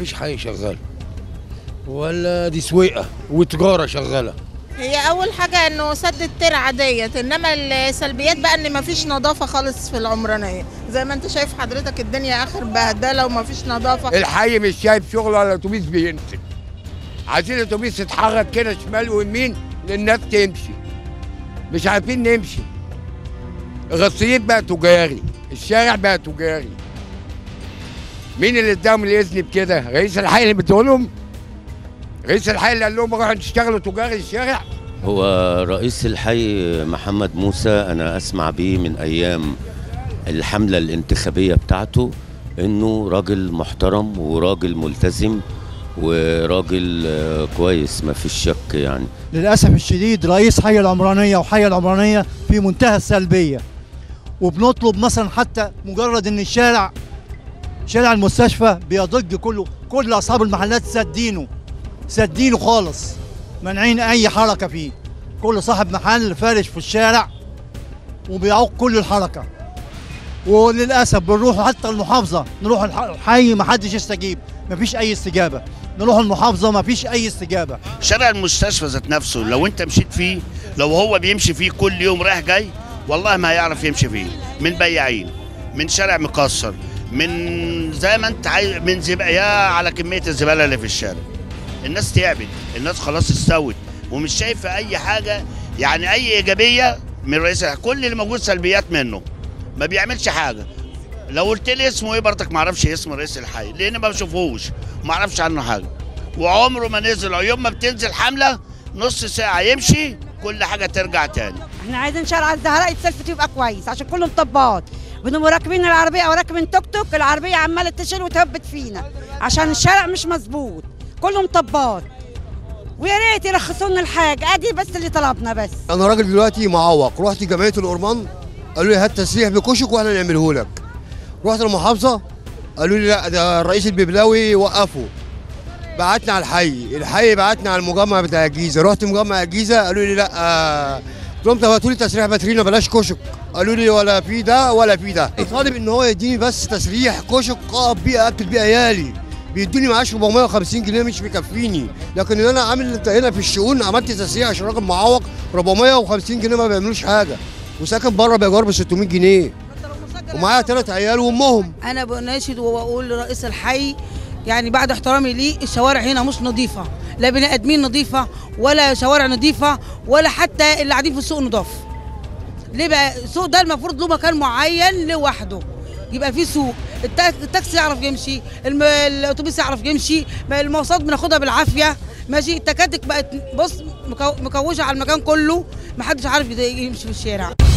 فيش حي شغال ولا دي سويقه وتجاره شغاله هي اول حاجه انه سد الترعه ديت انما السلبيات بقى ان مفيش نظافه خالص في العمرانيه زي ما انت شايف حضرتك الدنيا اخر بهدله ومفيش نظافه الحي مش شايف شغل ولا اتوبيس بينزل عايزين الاتوبيس يتحرك كده شمال ويمين للناس تمشي مش عارفين نمشي الغسيل بقى تجاري الشارع بقى تجاري مين اللي اداهم الاذن بكده رئيس الحي اللي بتقولهم رئيس الحي اللي قال لهم روحوا تشتغلوا تجاري الشارع هو رئيس الحي محمد موسى انا اسمع بيه من ايام الحمله الانتخابيه بتاعته انه راجل محترم وراجل ملتزم وراجل آه، كويس ما فيش شك يعني للاسف الشديد رئيس حي العمرانيه وحي العمرانيه في منتهى السلبيه وبنطلب مثلا حتى مجرد ان الشارع شارع المستشفى بيضج كله كل اصحاب المحلات سادينه سادينه خالص مانعين اي حركه فيه كل صاحب محل فارش في الشارع وبيعوق كل الحركه وللاسف بنروح حتى المحافظه نروح الح- الحي ما حدش يستجيب مفيش اي استجابه نروح المحافظه مفيش اي استجابه شارع المستشفى ذات نفسه لو انت مشيت فيه لو هو بيمشي فيه كل يوم رايح جاي والله ما هيعرف يمشي فيه من بياعين من شارع مكسر من زي ما انت عايز من زباله على كميه الزباله اللي في الشارع الناس تعبت الناس خلاص استوت ومش شايفه اي حاجه يعني اي ايجابيه من رئيس الحكومة. كل اللي موجود سلبيات منه ما بيعملش حاجه لو قلت لي اسمه ايه برضك ما اعرفش اسم رئيس الحي لان ما بشوفهوش ما اعرفش عنه حاجه وعمره ما نزل يوم ما بتنزل حمله نص ساعه يمشي كل حاجه ترجع تاني احنا عايزين شارع الزهراء يتسلف يبقى كويس عشان كله مطبات بنبقوا راكبين العربيه او راكبين توك توك العربيه عماله تشيل وتهبط فينا عشان الشارع مش مظبوط كله مطبات ويا ريت يرخصوا لنا الحاجه ادي بس اللي طلبنا بس انا راجل دلوقتي معوق رحت جمعيه الأورمان قالوا لي هات تسريح بكشك واحنا نعمله لك رحت المحافظه قالوا لي لا ده الرئيس الببلاوي وقفه بعتنا على الحي الحي بعتنا على المجمع بتاع الجيزه رحت مجمع الجيزه قالوا لي لا آه، قلت لهم طب هاتوا لي تسريح باترينا بلاش كشك قالوا لي ولا في ده ولا في ده طالب ان هو يديني بس تسريح كشك اقف بيه اكل بيه عيالي بيدوني معاش 450 جنيه مش مكفيني لكن ان انا عامل هنا في الشؤون عملت تسريح عشان راجل معوق 450 جنيه ما بيعملوش حاجه وساكن بره بايجار ب 600 جنيه ومعايا ثلاث عيال وامهم انا بناشد واقول لرئيس الحي يعني بعد احترامي ليه الشوارع هنا مش نظيفه لا بني ادمين نظيفه ولا شوارع نظيفه ولا حتى اللي قاعدين في السوق نضاف ليه بقى السوق ده المفروض له مكان معين لوحده يبقى فيه سوق التا- التاكسي يعرف يمشي الم... الاتوبيس يعرف يمشي ما المواصلات بناخدها بالعافيه ماشي التكاتك بقت بص مكو... مكوشه على المكان كله محدش عارف يمشي في الشارع